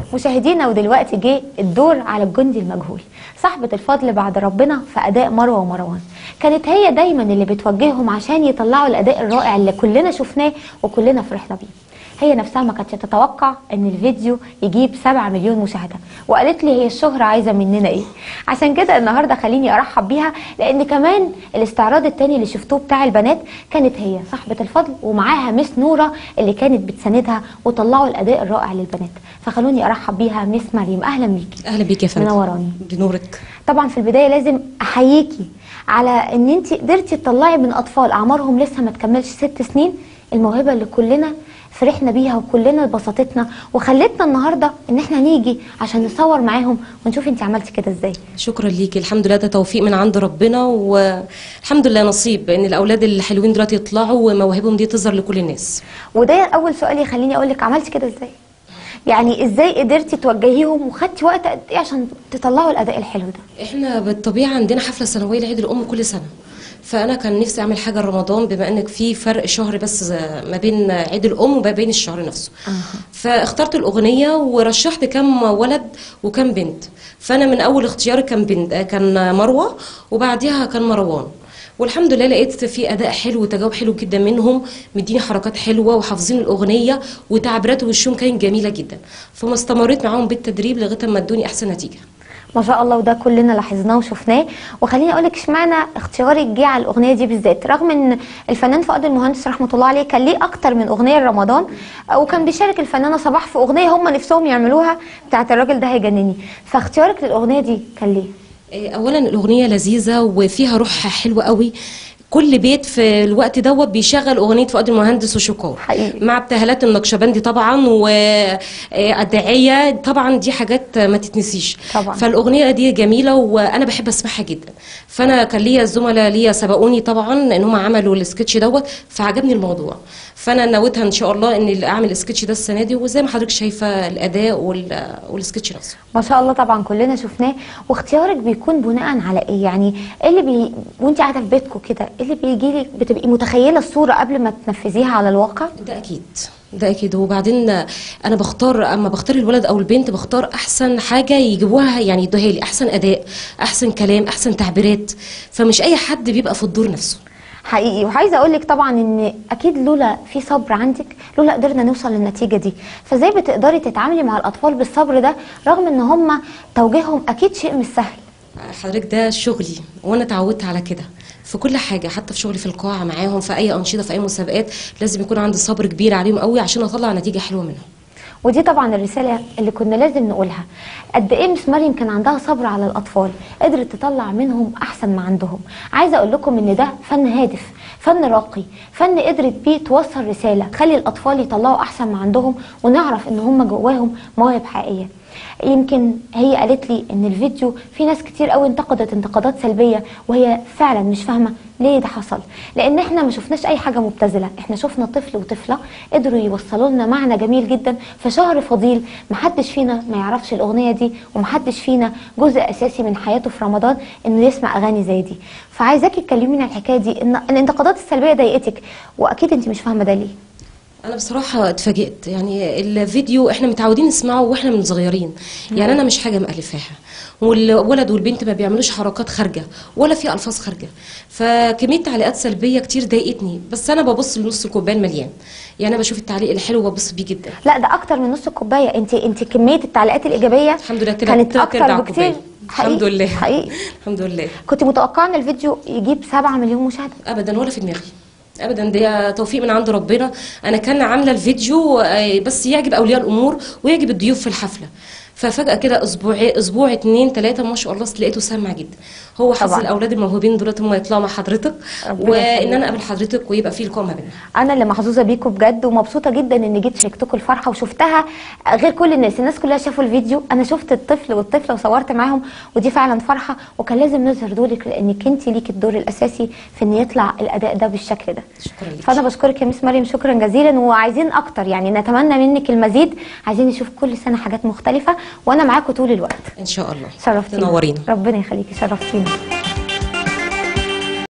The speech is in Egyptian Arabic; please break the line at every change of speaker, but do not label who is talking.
مشاهدينا ودلوقتي جه الدور على الجندي المجهول صاحبة الفضل بعد ربنا في أداء مروة ومروان كانت هي دايما اللي بتوجههم عشان يطلعوا الأداء الرائع اللي كلنا شفناه وكلنا فرحنا بيه هي نفسها ما كانتش تتوقع ان الفيديو يجيب 7 مليون مشاهده وقالت لي هي الشهره عايزه مننا ايه عشان كده النهارده خليني ارحب بيها لان كمان الاستعراض التاني اللي شفتوه بتاع البنات كانت هي صاحبه الفضل ومعاها مس نوره اللي كانت بتساندها وطلعوا الاداء الرائع للبنات فخلوني ارحب بيها مس مريم اهلا بيكي
اهلا بيك يا فندم
منوراني
بنورك
طبعا في البدايه لازم احييكي على ان انت قدرتي تطلعي من اطفال اعمارهم لسه ما تكملش ست سنين الموهبه اللي كلنا فرحنا بيها وكلنا بسطتنا وخلتنا النهارده ان احنا نيجي عشان نصور معاهم ونشوف انت عملتي كده ازاي
شكرا ليكي الحمد لله ده توفيق من عند ربنا والحمد لله نصيب ان الاولاد الحلوين دلوقتي يطلعوا ومواهبهم دي تظهر لكل الناس
وده اول سؤال يخليني اقول لك عملتي كده ازاي يعني ازاي قدرتي توجهيهم وخدتي وقت قد ايه عشان تطلعوا الاداء الحلو ده
احنا بالطبيعه عندنا حفله سنويه لعيد الام كل سنه فانا كان نفسي اعمل حاجه رمضان بما انك في فرق شهر بس ما بين عيد الام وما بين الشهر نفسه فاخترت الاغنيه ورشحت كم ولد وكم بنت فانا من اول اختياري كان بنت كان مروه وبعديها كان مروان والحمد لله لقيت في اداء حلو وتجاوب حلو جدا منهم مديني حركات حلوه وحافظين الاغنيه وتعبيرات وشهم كانت جميله جدا فما استمريت معاهم بالتدريب لغايه ما ادوني احسن نتيجه
ما شاء الله وده كلنا لاحظناه وشفناه وخليني اقول لك اشمعنى اختيارك جه على الاغنيه دي بالذات رغم ان الفنان فؤاد المهندس رحمه الله عليه كان ليه اكتر من اغنيه لرمضان وكان بيشارك الفنانه صباح في اغنيه هم نفسهم يعملوها بتاعت الراجل ده هيجنني فاختيارك للاغنيه دي كان ليه
اولا الاغنيه لذيذه وفيها روح حلوه قوي كل بيت في الوقت دوت بيشغل اغنيه فؤاد المهندس وشكار
حقيقي.
مع ابتهالات النقشبندي طبعا والداعيه طبعا دي حاجات ما تتنسيش
طبعا.
فالاغنيه دي جميله وانا بحب اسمعها جدا فانا كان ليا الزملاء ليا سبقوني طبعا ان هم عملوا السكتش دوت فعجبني الموضوع فانا نويتها ان شاء الله ان اعمل السكتش ده السنه دي وزي ما حضرتك شايفه الاداء وال- والسكتش نفسه
ما شاء الله طبعا كلنا شفناه واختيارك بيكون بناء على ايه يعني ايه اللي بي... وانت قاعده في بيتكم كده ايه اللي بيجي لك بتبقي متخيله الصوره قبل ما تنفذيها على الواقع
ده اكيد ده اكيد وبعدين انا بختار اما بختار الولد او البنت بختار احسن حاجه يجيبوها يعني يدوها لي احسن اداء احسن كلام احسن تعبيرات فمش اي حد بيبقى في الدور نفسه
حقيقي وعايزه اقول لك طبعا ان اكيد لولا في صبر عندك لولا قدرنا نوصل للنتيجه دي فازاي بتقدري تتعاملي مع الاطفال بالصبر ده رغم ان هم توجيههم اكيد شيء مش سهل
حضرتك ده شغلي وانا اتعودت على كده في كل حاجه حتى في شغلي في القاعه معاهم في اي انشطه في اي مسابقات لازم يكون عندي صبر كبير عليهم قوي عشان اطلع نتيجه حلوه منهم
ودي طبعا الرساله اللي كنا لازم نقولها قد ايه مس مريم كان عندها صبر على الاطفال قدرت تطلع منهم احسن ما عندهم عايزه اقول لكم ان ده فن هادف فن راقي فن قدرت بيه توصل رساله تخلي الاطفال يطلعوا احسن ما عندهم ونعرف ان هم جواهم مواهب حقيقيه يمكن هي قالت لي ان الفيديو في ناس كتير قوي انتقدت انتقادات سلبيه وهي فعلا مش فاهمه ليه ده حصل لان احنا ما شفناش اي حاجه مبتذله احنا شفنا طفل وطفله قدروا يوصلوا لنا معنى جميل جدا في شهر فضيل محدش فينا ما يعرفش الاغنيه دي ومحدش فينا جزء اساسي من حياته في رمضان انه يسمع اغاني زي دي فعايزاكي تكلميني عن الحكايه دي ان الانتقادات السلبيه ضايقتك واكيد انت مش فاهمه ده ليه
انا بصراحه اتفاجئت يعني الفيديو احنا متعودين نسمعه واحنا من صغيرين يعني انا مش حاجه مالفاها والولد والبنت ما بيعملوش حركات خارجه ولا في الفاظ خارجه فكميه تعليقات سلبيه كتير ضايقتني بس انا ببص لنص الكوبايه المليان يعني انا بشوف التعليق الحلو وببص بيه جدا
لا ده اكتر من نص الكوبايه انت انت كميه التعليقات الايجابيه
الحمد لله تلات-
كانت
تلات
اكتر
أرباع
بكتير
كوباية. الحمد لله
حقيقي
الحمد لله
كنت متوقعه ان الفيديو يجيب 7 مليون مشاهده
ابدا ولا في دماغي ابدا ده توفيق من عند ربنا انا كان عامله الفيديو آه، بس يعجب اولياء الامور ويعجب الضيوف في الحفله ففجاه كده اسبوع اسبوع اتنين تلاته ما شاء الله لقيته سامع جدا هو حظ
طبعا.
الاولاد الموهوبين دولت هم يطلعوا مع حضرتك
ربنا
وان
يخليك.
انا اقابل حضرتك ويبقى في لقاء ما بيننا
انا اللي محظوظه بيكم بجد ومبسوطه جدا ان جيت شاركتكم الفرحه وشفتها غير كل الناس الناس كلها شافوا الفيديو انا شفت الطفل والطفله وصورت معاهم ودي فعلا فرحه وكان لازم نظهر دورك لانك انت ليكي الدور الاساسي في ان يطلع الاداء ده بالشكل ده
شكرا لك
فانا بشكرك يا مس مريم شكرا جزيلا وعايزين اكتر يعني نتمنى منك المزيد عايزين نشوف كل سنه حاجات مختلفه وانا معاكم طول الوقت
ان شاء الله
شرفتينا
تنورينا
ربنا يخليكي شرفتينا